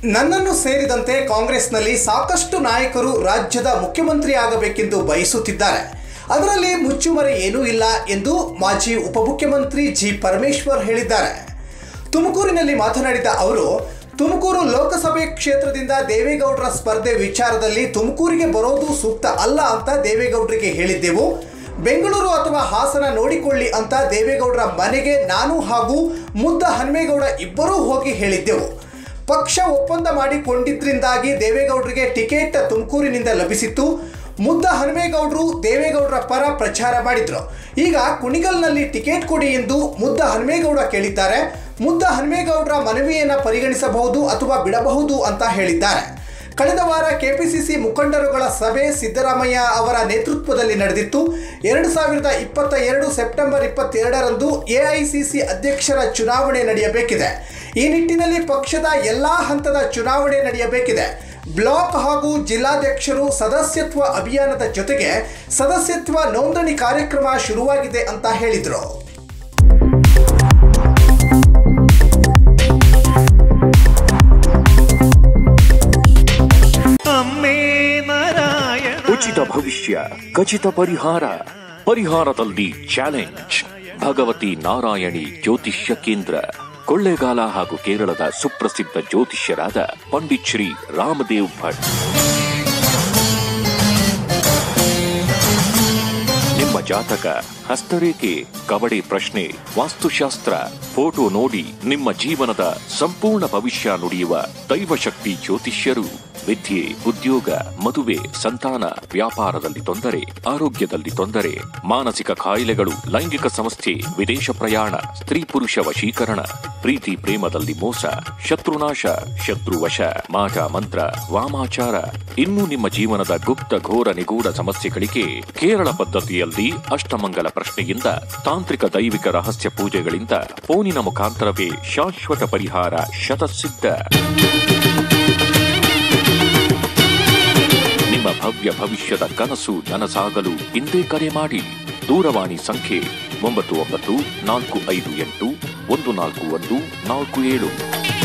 ನನ್ನನ್ನು ಸೇರಿದಂತೆ ಕಾಂಗ್ರೆಸ್ನಲ್ಲಿ ಸಾಕಷ್ಟು ನಾಯಕರು ರಾಜ್ಯದ ಮುಖ್ಯಮಂತ್ರಿ ಆಗಬೇಕೆಂದು ಬಯಸುತ್ತಿದ್ದಾರೆ ಅದರಲ್ಲಿ ಮುಚ್ಚುಮರೆ ಏನೂ ಇಲ್ಲ ಎಂದು ಮಾಜಿ ಉಪಮುಖ್ಯಮಂತ್ರಿ ಜಿ ಪರಮೇಶ್ವರ್ ಹೇಳಿದ್ದಾರೆ ತುಮಕೂರಿನಲ್ಲಿ ಮಾತನಾಡಿದ ಅವರು ತುಮಕೂರು ಲೋಕಸಭೆ ಕ್ಷೇತ್ರದಿಂದ ದೇವೇಗೌಡರ ಸ್ಪರ್ಧೆ ವಿಚಾರದಲ್ಲಿ ತುಮಕೂರಿಗೆ ಬರೋದು ಸೂಕ್ತ ಅಲ್ಲ ಅಂತ ದೇವೇಗೌಡರಿಗೆ ಹೇಳಿದ್ದೆವು ಬೆಂಗಳೂರು ಅಥವಾ ಹಾಸನ ನೋಡಿಕೊಳ್ಳಿ ಅಂತ ದೇವೇಗೌಡರ ಮನೆಗೆ ನಾನು ಹಾಗೂ ಮುದ್ದ ಹನುಮೇಗೌಡ ಇಬ್ಬರೂ ಹೋಗಿ ಹೇಳಿದ್ದೆವು ಪಕ್ಷ ಒಪ್ಪಂದ ಮಾಡಿಕೊಂಡಿದ್ರಿಂದಾಗಿ ದೇವೇಗೌಡರಿಗೆ ಟಿಕೆಟ್ ತುಮಕೂರಿನಿಂದ ಲಭಿಸಿತ್ತು ಮುದ್ದ ಹನುಮೇಗೌಡರು ದೇವೇಗೌಡರ ಪರ ಪ್ರಚಾರ ಮಾಡಿದ್ರು ಈಗ ಕುಣಿಗಲ್ನಲ್ಲಿ ಟಿಕೆಟ್ ಕೊಡಿ ಎಂದು ಮುದ್ದ ಹನುಮೇಗೌಡ ಕೇಳಿದ್ದಾರೆ ಮುದ್ದ ಹನುಮೇಗೌಡರ ಮನವಿಯನ್ನ ಪರಿಗಣಿಸಬಹುದು ಅಥವಾ ಬಿಡಬಹುದು ಅಂತ ಹೇಳಿದ್ದಾರೆ ಕಳೆದ ವಾರ ಕೆಪಿಸಿಸಿ ಮುಖಂಡರುಗಳ ಸಭೆ ಸಿದ್ದರಾಮಯ್ಯ ಅವರ ನೇತೃತ್ವದಲ್ಲಿ ನಡೆದಿತ್ತು ಎರಡು ಸಾವಿರದ ಇಪ್ಪತ್ತ ಎರಡು ಸೆಪ್ಟೆಂಬರ್ ಇಪ್ಪತ್ತೆರಡರಂದು ಎಐಸಿಸಿ ಅಧ್ಯಕ್ಷರ ಚುನಾವಣೆ ನಡೆಯಬೇಕಿದೆ ಈ ನಿಟ್ಟಿನಲ್ಲಿ ಪಕ್ಷದ ಎಲ್ಲಾ ಹಂತದ ಚುನಾವಣೆ ನಡೆಯಬೇಕಿದೆ ಬ್ಲಾಕ್ ಹಾಗೂ ಜಿಲ್ಲಾಧ್ಯಕ್ಷರು ಸದಸ್ಯತ್ವ ಅಭಿಯಾನದ ಜೊತೆಗೆ ಸದಸ್ಯತ್ವ ನೋಂದಣಿ ಕಾರ್ಯಕ್ರಮ ಶುರುವಾಗಿದೆ ಅಂತ ಹೇಳಿದರು ಅಮ್ಮೇ ನಾರಾಯಣ ಉಚಿತ ಭವಿಷ್ಯ ಖಚಿತ ಪರಿಹಾರ ಪರಿಹಾರದಲ್ಲಿ ಚಾಲೆಂಜ್ ಭಗವತಿ ನಾರಾಯಣಿ ಜ್ಯೋತಿಷ್ಯ ಕೇಂದ್ರ ಕೊಳ್ಳೇಗಾಲ ಹಾಗೂ ಕೇರಳದ ಸುಪ್ರಸಿದ್ಧ ಜ್ಯೋತಿಷ್ಯರಾದ ಪಂಡಿತ್ ಶ್ರೀ ರಾಮದೇವ್ ಭಟ್ ನಿಮ್ಮ ಜಾತಕ ಹಸ್ತರೇಖೆ ಕವಡೆ ಪ್ರಶ್ನೆ ವಾಸ್ತುಶಾಸ್ತ್ರ ಫೋಟೋ ನೋಡಿ ನಿಮ್ಮ ಜೀವನದ ಸಂಪೂರ್ಣ ಭವಿಷ್ಯ ನುಡಿಯುವ ದೈವಶಕ್ತಿ ಜ್ಯೋತಿಷ್ಯರು ವಿದ್ಯೆ ಉದ್ಯೋಗ ಮದುವೆ ಸಂತಾನ ವ್ಯಾಪಾರದಲ್ಲಿ ತೊಂದರೆ ಆರೋಗ್ಯದಲ್ಲಿ ತೊಂದರೆ ಮಾನಸಿಕ ಕಾಯಿಲೆಗಳು ಲೈಂಗಿಕ ಸಮಸ್ಯೆ ವಿದೇಶ ಪ್ರಯಾಣ ಸ್ತ್ರೀ ಪುರುಷ ವಶೀಕರಣ ಪ್ರೀತಿ ಪ್ರೇಮದಲ್ಲಿ ಮೋಸ ಶತ್ರುನಾಶ ಶತ್ರುವಶ ಮಾಟ ಮಂತ್ರ ವಾಮಾಚಾರ ಇನ್ನು ನಿಮ್ಮ ಜೀವನದ ಗುಪ್ತ ಘೋರ ನಿಗೂಢ ಸಮಸ್ಯೆಗಳಿಗೆ ಕೇರಳ ಪದ್ಧತಿಯಲ್ಲಿ ಅಷ್ಟಮಂಗಲ ಪ್ರಶ್ನೆಯಿಂದ ತಾಂತ್ರಿಕ ದೈವಿಕ ರಹಸ್ಯ ಪೂಜೆಗಳಿಂದ ಫೋನಿನ ಮುಖಾಂತರವೇ ಶಾಶ್ವತ ಪರಿಹಾರ ಶತಸಿದ್ಧ ನಿಮ್ಮ ಭವ್ಯ ಭವಿಷ್ಯದ ಕನಸು ನನಸಾಗಲು ಇಂದೇ ಕರೆ ಮಾಡಿ ದೂರವಾಣಿ ಸಂಖ್ಯೆ ಒಂಬತ್ತು ಒಂಬತ್ತು ನಾಲ್ಕು ಐದು ಎಂಟು ಒಂದು ನಾಲ್ಕು ಒಂದು ನಾಲ್ಕು ಏಳು